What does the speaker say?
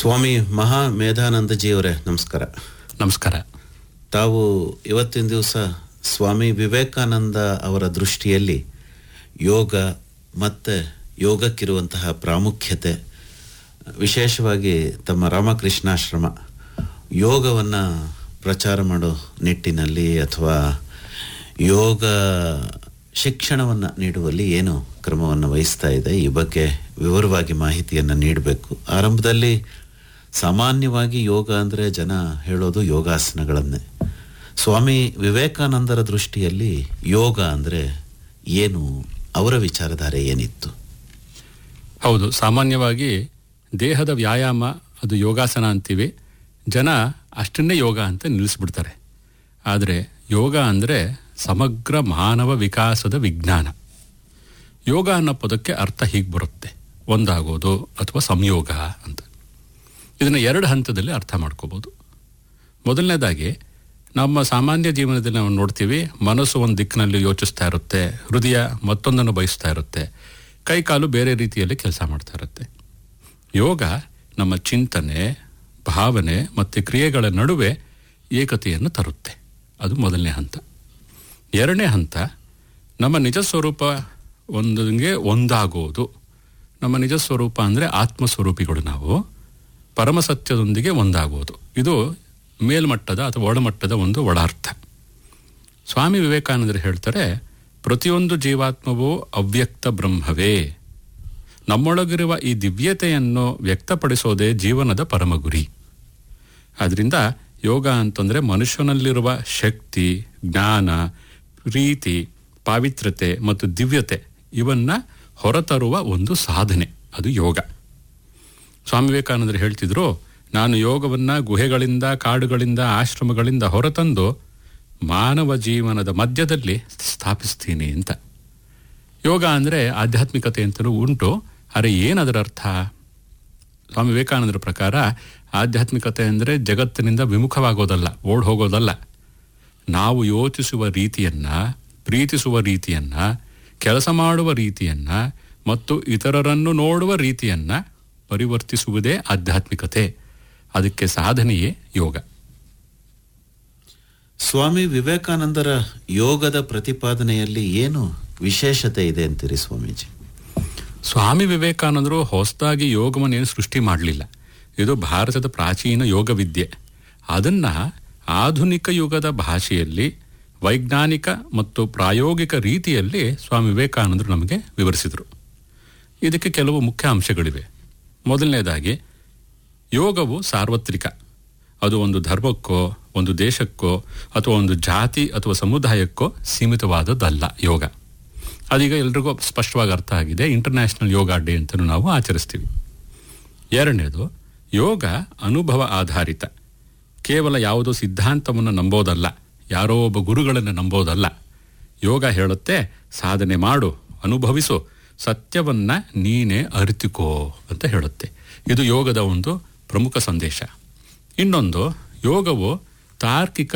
ಸ್ವಾಮಿ ಮಹಾ ಮೇಧಾನಂದಜಿಯವರೇ ನಮಸ್ಕಾರ ನಮಸ್ಕಾರ ತಾವು ಇವತ್ತಿನ ದಿವಸ ಸ್ವಾಮಿ ವಿವೇಕಾನಂದ ಅವರ ದೃಷ್ಟಿಯಲ್ಲಿ ಯೋಗ ಮತ್ತು ಯೋಗಕ್ಕಿರುವಂತಹ ಪ್ರಾಮುಖ್ಯತೆ ವಿಶೇಷವಾಗಿ ತಮ್ಮ ರಾಮಕೃಷ್ಣಾಶ್ರಮ ಯೋಗವನ್ನು ಪ್ರಚಾರ ಮಾಡೋ ನಿಟ್ಟಿನಲ್ಲಿ ಅಥವಾ ಯೋಗ ಶಿಕ್ಷಣವನ್ನು ನೀಡುವಲ್ಲಿ ಏನು ಕ್ರಮವನ್ನು ವಹಿಸ್ತಾ ಇದೆ ಈ ಬಗ್ಗೆ ವಿವರವಾಗಿ ಮಾಹಿತಿಯನ್ನು ನೀಡಬೇಕು ಆರಂಭದಲ್ಲಿ ಸಾಮಾನ್ಯವಾಗಿ ಯೋಗ ಅಂದರೆ ಜನ ಹೇಳೋದು ಯೋಗಾಸನಗಳನ್ನೇ ಸ್ವಾಮಿ ವಿವೇಕಾನಂದರ ದೃಷ್ಟಿಯಲ್ಲಿ ಯೋಗ ಅಂದರೆ ಏನು ಅವರ ವಿಚಾರಧಾರೆ ಏನಿತ್ತು ಹೌದು ಸಾಮಾನ್ಯವಾಗಿ ದೇಹದ ವ್ಯಾಯಾಮ ಅದು ಯೋಗಾಸನ ಅಂತೀವಿ ಜನ ಅಷ್ಟನ್ನೇ ಯೋಗ ಅಂತ ನಿಲ್ಲಿಸ್ಬಿಡ್ತಾರೆ ಆದರೆ ಯೋಗ ಅಂದರೆ ಸಮಗ್ರ ಮಾನವ ವಿಕಾಸದ ವಿಜ್ಞಾನ ಯೋಗ ಅನ್ನೋ ಪದಕ್ಕೆ ಅರ್ಥ ಹೀಗೆ ಬರುತ್ತೆ ಒಂದಾಗೋದು ಅಥವಾ ಸಂಯೋಗ ಅಂತ ಇದನ್ನು ಎರಡು ಹಂತದಲ್ಲಿ ಅರ್ಥ ಮಾಡ್ಕೋಬೋದು ಮೊದಲನೇದಾಗಿ ನಮ್ಮ ಸಾಮಾನ್ಯ ಜೀವನದಲ್ಲಿ ನಾವು ನೋಡ್ತೀವಿ ಮನಸ್ಸು ಒಂದು ದಿಕ್ಕಿನಲ್ಲಿ ಯೋಚಿಸ್ತಾ ಇರುತ್ತೆ ಹೃದಯ ಮತ್ತೊಂದನ್ನು ಬಯಸ್ತಾ ಇರುತ್ತೆ ಕೈ ಕಾಲು ಬೇರೆ ರೀತಿಯಲ್ಲಿ ಕೆಲಸ ಮಾಡ್ತಾ ಇರುತ್ತೆ ಯೋಗ ನಮ್ಮ ಚಿಂತನೆ ಭಾವನೆ ಮತ್ತು ಕ್ರಿಯೆಗಳ ನಡುವೆ ಏಕತೆಯನ್ನು ತರುತ್ತೆ ಅದು ಮೊದಲನೇ ಹಂತ ಎರಡನೇ ಹಂತ ನಮ್ಮ ನಿಜ ಸ್ವರೂಪ ಒಂದಿಗೆ ಒಂದಾಗೋದು ನಮ್ಮ ನಿಜ ಸ್ವರೂಪ ಅಂದರೆ ಆತ್ಮಸ್ವರೂಪಿಗಳು ನಾವು ಪರಮಸತ್ಯದೊಂದಿಗೆ ಒಂದಾಗೋದು ಇದು ಮೇಲ್ಮಟ್ಟದ ಅಥವಾ ಒಳಮಟ್ಟದ ಒಂದು ಒಳಾರ್ಥ ಸ್ವಾಮಿ ವಿವೇಕಾನಂದರು ಹೇಳ್ತಾರೆ ಪ್ರತಿಯೊಂದು ಜೀವಾತ್ಮವೂ ಅವ್ಯಕ್ತ ಬ್ರಹ್ಮವೇ ನಮ್ಮೊಳಗಿರುವ ಈ ದಿವ್ಯತೆಯನ್ನು ವ್ಯಕ್ತಪಡಿಸೋದೇ ಜೀವನದ ಪರಮ ಗುರಿ ಆದ್ದರಿಂದ ಯೋಗ ಅಂತಂದರೆ ಮನುಷ್ಯನಲ್ಲಿರುವ ಶಕ್ತಿ ಜ್ಞಾನ ಪ್ರೀತಿ ಪಾವಿತ್ರ್ಯತೆ ಮತ್ತು ದಿವ್ಯತೆ ಇವನ್ನ ಹೊರತರುವ ಒಂದು ಸಾಧನೆ ಅದು ಯೋಗ ಸ್ವಾಮಿ ವಿವೇಕಾನಂದರು ಹೇಳ್ತಿದ್ರು ನಾನು ಯೋಗವನ್ನು ಗುಹೆಗಳಿಂದ ಕಾಡುಗಳಿಂದ ಆಶ್ರಮಗಳಿಂದ ಹೊರತಂದು ಮಾನವ ಜೀವನದ ಮಧ್ಯದಲ್ಲಿ ಸ್ಥಾಪಿಸ್ತೀನಿ ಅಂತ ಯೋಗ ಅಂದರೆ ಆಧ್ಯಾತ್ಮಿಕತೆ ಅಂತಲೂ ಉಂಟು ಆದರೆ ಏನದರ ಅರ್ಥ ಸ್ವಾಮಿ ವಿವೇಕಾನಂದರ ಪ್ರಕಾರ ಆಧ್ಯಾತ್ಮಿಕತೆ ಅಂದರೆ ಜಗತ್ತಿನಿಂದ ವಿಮುಖವಾಗೋದಲ್ಲ ಓಡ್ ಹೋಗೋದಲ್ಲ ನಾವು ಯೋಚಿಸುವ ರೀತಿಯನ್ನು ಪ್ರೀತಿಸುವ ರೀತಿಯನ್ನು ಕೆಲಸ ಮಾಡುವ ರೀತಿಯನ್ನು ಮತ್ತು ಇತರರನ್ನು ನೋಡುವ ರೀತಿಯನ್ನು ಪರಿವರ್ತಿಸುವುದೇ ಆಧ್ಯಾತ್ಮಿಕತೆ ಅದಕ್ಕೆ ಸಾಧನೆಯೇ ಯೋಗ ಸ್ವಾಮಿ ವಿವೇಕಾನಂದರ ಯೋಗದ ಪ್ರತಿಪಾದನೆಯಲ್ಲಿ ಏನು ವಿಶೇಷತೆ ಇದೆ ಅಂತೀರಿ ಸ್ವಾಮೀಜಿ ಸ್ವಾಮಿ ವಿವೇಕಾನಂದರು ಹೊಸದಾಗಿ ಯೋಗವನ್ನೇನು ಸೃಷ್ಟಿ ಮಾಡಲಿಲ್ಲ ಇದು ಭಾರತದ ಪ್ರಾಚೀನ ಯೋಗ ವಿದ್ಯೆ ಅದನ್ನು ಆಧುನಿಕ ಯುಗದ ಭಾಷೆಯಲ್ಲಿ ವೈಜ್ಞಾನಿಕ ಮತ್ತು ಪ್ರಾಯೋಗಿಕ ರೀತಿಯಲ್ಲಿ ಸ್ವಾಮಿ ವಿವೇಕಾನಂದರು ನಮಗೆ ವಿವರಿಸಿದರು ಇದಕ್ಕೆ ಕೆಲವು ಮುಖ್ಯ ಅಂಶಗಳಿವೆ ಮೊದಲನೇದಾಗಿ ಯೋಗವು ಸಾರ್ವತ್ರಿಕ ಅದು ಒಂದು ಧರ್ಮಕ್ಕೋ ಒಂದು ದೇಶಕ್ಕೋ ಅಥವಾ ಒಂದು ಜಾತಿ ಅಥವಾ ಸಮುದಾಯಕ್ಕೋ ಸೀಮಿತವಾದದ್ದಲ್ಲ ಯೋಗ ಅದೀಗ ಎಲ್ರಿಗೂ ಸ್ಪಷ್ಟವಾಗಿ ಅರ್ಥ ಆಗಿದೆ ಇಂಟರ್ನ್ಯಾಷನಲ್ ಯೋಗ ಡೇ ಅಂತಲೂ ನಾವು ಆಚರಿಸ್ತೀವಿ ಎರಡನೇದು ಯೋಗ ಅನುಭವ ಆಧಾರಿತ ಕೇವಲ ಯಾವುದೋ ಸಿದ್ಧಾಂತವನ್ನು ನಂಬೋದಲ್ಲ ಯಾರೋ ಒಬ್ಬ ಗುರುಗಳನ್ನು ನಂಬೋದಲ್ಲ ಯೋಗ ಹೇಳುತ್ತೆ ಸಾಧನೆ ಮಾಡು ಅನುಭವಿಸು ಸತ್ಯವನ್ನ ನೀನೇ ಅರಿತುಕೋ ಅಂತ ಹೇಳುತ್ತೆ ಇದು ಯೋಗದ ಒಂದು ಪ್ರಮುಖ ಸಂದೇಶ ಇನ್ನೊಂದು ಯೋಗವು ತಾರ್ಕಿಕ